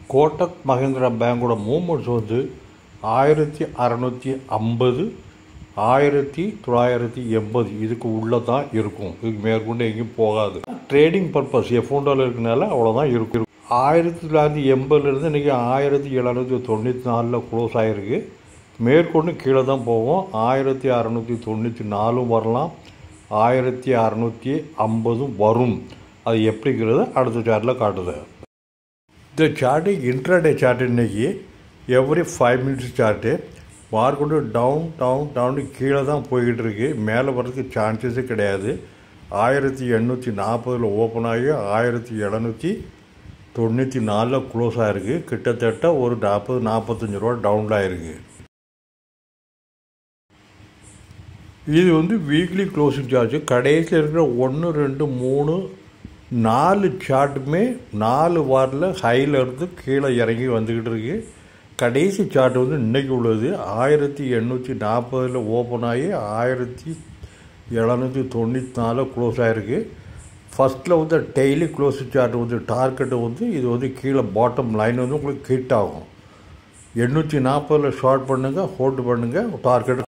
கோட்டக் மஹேந்திரா பேங்கோட மூமெண்ட்ஸ் வந்து ஆயிரத்தி அறநூற்றி ஐம்பது ஆயிரத்தி தொள்ளாயிரத்தி எண்பது இதுக்கு உள்ளே தான் இருக்கும் இதுக்கு மேற்கொண்டு எங்கேயும் போகாது ட்ரேடிங் பர்பஸ் எஃபோண்டோவில் இருக்கனால அவ்வளோதான் இருக்கும் ஆயிரத்தி தொள்ளாயிரத்தி எண்பதுலேருந்து இன்றைக்கி ஆயிரத்தி எழுநூற்றி தொண்ணூற்றி நாலில் க்ளோஸ் ஆகிருக்கு மேற்கொண்டு கீழே தான் போவோம் ஆயிரத்தி அறநூற்றி தொண்ணூற்றி நாலும் வரலாம் ஆயிரத்தி அறநூற்றி ஐம்பதும் வரும் அது எப்படிங்கிறத அடுத்த சார்ட்டில் காட்டுது இந்த சார்ட்டு இன்ட்ராடே சார்ட் இன்னைக்கு every five minutes chart market down down down கீழே தான் போய்கிட்டு இருக்கு மேலே வர்றதுக்கு சான்சஸே கிடையாது ஆயிரத்தி எண்ணூற்றி நாற்பதில் ஓப்பன் ஆகி ஆயிரத்தி எழுநூற்றி தொண்ணூற்றி நாலில் க்ளோஸ் ஆகிருக்கு கிட்டத்தட்ட ஒரு நாற்பது நாற்பத்தஞ்சு ரூபா டவுனில் ஆயிருக்கு இது வந்து வீக்லி க்ளோசிங் சார்ஜ் கடைசியில் இருக்கிற ஒன்று ரெண்டு மூணு நாலு சார்ட்டுமே நாலு வாரில் ஹையில் இருந்து கீழே இறங்கி வந்துக்கிட்டு இருக்கு கடைசி சார்ட் வந்து இன்றைக்கி உள்ளது ஆயிரத்தி எண்ணூற்றி நாற்பதில் ஓப்பன் ஆகி ஆயிரத்தி எழுநூற்றி தொண்ணூற்றி நாலில் க்ளோஸ் ஆகிருக்கு ஃபஸ்ட்டில் வந்து டெய்லி க்ளோஸ் சார்ட் வந்து டார்கெட்டு வந்து இது வந்து கீழே பாட்டம் லைன் வந்து உங்களுக்கு ஹிட் ஆகும் எண்ணூற்றி நாற்பதில் ஷார்ட் பண்ணுங்கள் ஹோல்டு பண்ணுங்கள் டார்கெட்